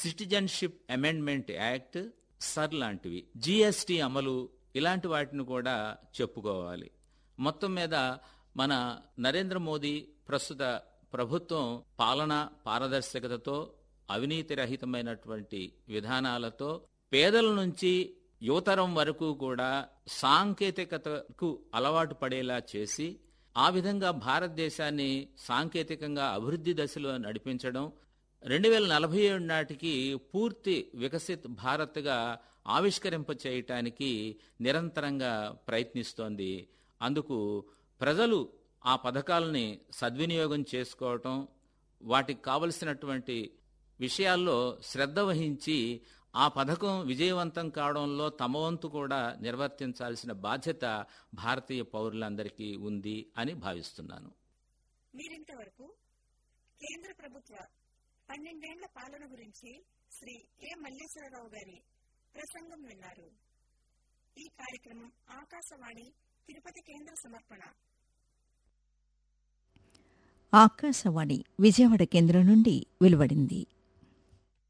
citizenship amendment act sir లాంటివి GST అమలు ఇలాంటి వాటిని కూడా చెప్పుకోవాలి మొత్తం మీద మన నరేంద్ర మోదీ ప్రస్తుత ప్రభుత్వం పాలన పారదర్శకతతో అవినీతి రహితమైనటువంటి విధానాలతో పేదల నుంచి యువతరం వరకు కూడా సాంకేతికతకు అలవాటు పడేలా చేసి ఆ విధంగా భారతదేశాన్ని సాంకేతికంగా అభివృద్ధి దశలో నడిపించడం రెండు వేల నలభై ఏడు నాటికి పూర్తి వికసిత్ భారత్గా ఆవిష్కరింప చేయటానికి నిరంతరంగా ప్రయత్నిస్తోంది అందుకు ప్రజలు ఆ పథకాలని సద్వినియోగం చేసుకోవటం వాటికి కావలసినటువంటి విషయాల్లో శ్రద్ధ వహించి ఆ పథకం విజయవంతం కావడంలో తమ వంతు కూడా నిర్వర్తించాల్సిన బాధ్యత భారతీయ పౌరులందరికీ ఉంది అని భావిస్తున్నాను మీరింతవరకు కేంద్ర ప్రభుత్వ పన్నెండేండ్ల పాలన గురించి శ్రీ కె మల్లేశ్వరరావు గారి ప్రసంగం విన్నారు ఈ కార్యక్రమం ఆకాశవాణి తిరుపతి కేంద్ర సమర్పణ ఆకాశవాణి విజయవాడ కేంద్రం నుండి వెలువడింది